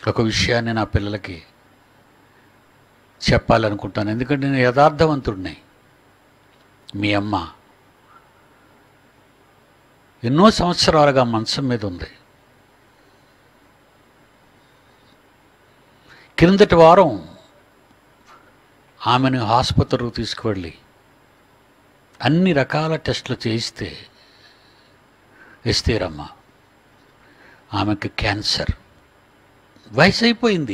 ఒక విషయాన్ని నా పిల్లలకి చెప్పాలనుకుంటాను ఎందుకంటే నేను యథార్థవంతుడిని మీ అమ్మ ఎన్నో సంవత్సరాలుగా మంచం మీద ఉంది క్రిందటి వారం ఆమెను ఆసుపత్రికి తీసుకువెళ్ళి అన్ని రకాల టెస్టులు చేయిస్తే ఇస్తేరమ్మ ఆమెకి క్యాన్సర్ వయసు అయిపోయింది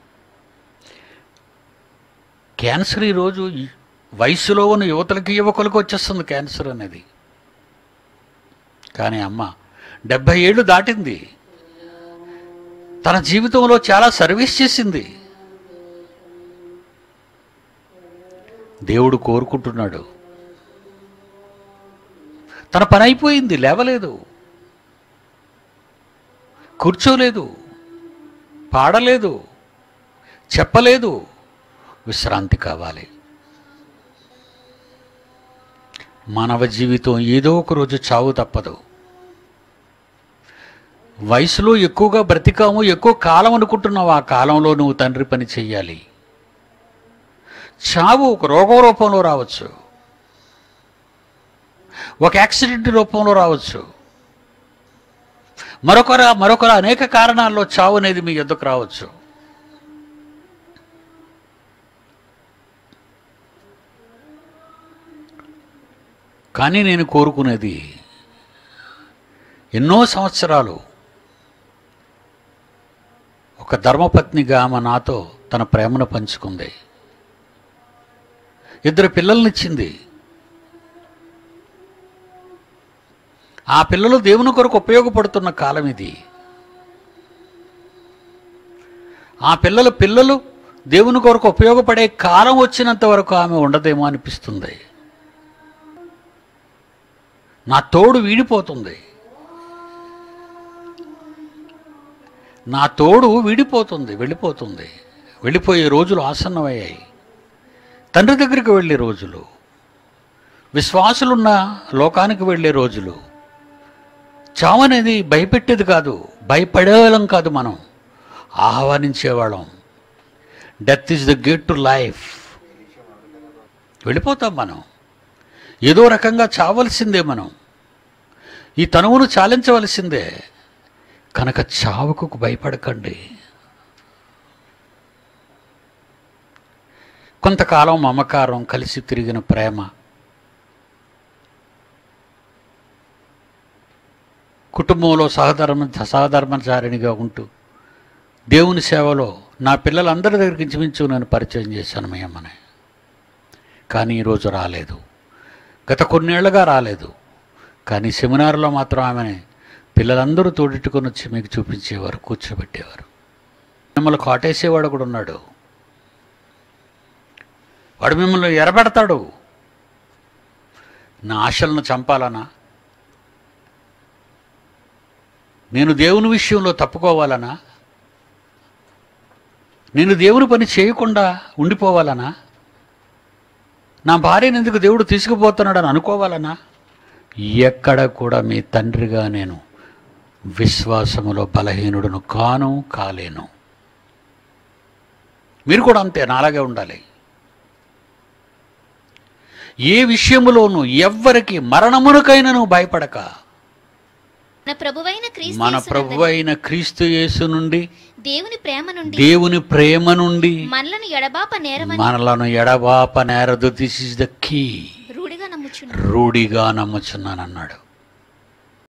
క్యాన్సర్ ఈరోజు ఈ వయసులో ఉన్న యువతలకి యువకులకు వచ్చేస్తుంది క్యాన్సర్ అనేది కానీ అమ్మ డెబ్భై ఏళ్ళు దాటింది తన జీవితంలో చాలా సర్వీస్ చేసింది దేవుడు కోరుకుంటున్నాడు తన పని అయిపోయింది లేవలేదు కూర్చోలేదు పాడలేదు చెప్పలేదు విశ్రాంతి కావాలి మానవ జీవితం ఏదో ఒక రోజు చావు తప్పదు వయసులో ఎక్కువగా బ్రతికాము ఎక్కువ కాలం అనుకుంటున్నావు ఆ కాలంలో నువ్వు తండ్రి పని చెయ్యాలి చావు ఒక రోగం రూపంలో రావచ్చు ఒక యాక్సిడెంట్ రూపంలో రావచ్చు మరొకరు మరొకరు అనేక కారణాల్లో చావు అనేది మీ ఎద్దుకు రావచ్చు కానీ నేను కోరుకునేది ఎన్నో సంవత్సరాలు ఒక ధర్మపత్నిగా ఆమె నాతో తన ప్రేమను పంచుకుంది ఇద్దరు పిల్లల్నిచ్చింది ఆ పిల్లలు దేవుని కొరకు ఉపయోగపడుతున్న కాలం ఇది ఆ పిల్లల పిల్లలు దేవుని కొరకు ఉపయోగపడే కాలం వచ్చినంత వరకు ఆమె ఉండదేమో అనిపిస్తుంది నా తోడు వీడిపోతుంది నా తోడు వీడిపోతుంది వెళ్ళిపోతుంది వెళ్ళిపోయే రోజులు ఆసన్నమయ్యాయి తండ్రి దగ్గరికి వెళ్ళే రోజులు విశ్వాసులున్న లోకానికి వెళ్ళే రోజులు చావు అనేది భయపెట్టేది కాదు భయపడేవాళ్ళం కాదు మనం ఆహ్వానించేవాళ్ళం death is the gate to life వెళ్ళిపోతాం మనం ఏదో రకంగా చావలసిందే మనం ఈ తనువును చాలించవలసిందే కనుక చావుకు భయపడకండి కొంతకాలం మమకారం కలిసి తిరిగిన ప్రేమ కుటుంబంలో సహధర్మ సహధర్మచారిణిగా ఉంటూ దేవుని సేవలో నా పిల్లలందరి దగ్గరికి ఇంచుమించు నేను పరిచయం చేశాను మీ అమ్మని కానీ ఈరోజు రాలేదు గత కొన్నేళ్లుగా రాలేదు కానీ సెమినార్లో మాత్రం ఆమెని పిల్లలందరూ తోడెట్టుకొని వచ్చి మీకు చూపించేవారు కూర్చోబెట్టేవారు మిమ్మల్ని కాటేసేవాడు కూడా ఉన్నాడు వాడు మిమ్మల్ని ఎరబెడతాడు నా ఆశలను చంపాలనా నేను దేవుని విషయంలో తప్పుకోవాలనా నేను దేవుని పని చేయకుండా ఉండిపోవాలనా నా భార్యను ఎందుకు దేవుడు తీసుకుపోతున్నాడని అనుకోవాలనా ఎక్కడ కూడా మీ తండ్రిగా నేను విశ్వాసములో బలహీనుడును కాను కాలేను మీరు కూడా అంతే నాలాగే ఉండాలి ఏ విషయములోనూ ఎవ్వరికి మరణమునకైనను భయపడక మన ప్రభువైన క్రీస్తు మన యేసునందు ప్రభు అయిన క్రీస్తు యేసు నుండి దేవుని ప్రేమ నుండి దేవుని ప్రేమ నుండి మనలను ఎడబాప నేరమని మనలను ఎడబాప నేరదు దిస్ ఇస్ ద కీ రూఢిగా నమ్ముచున్నాం రూఢిగా నమ్ముచున్నానన్నాడు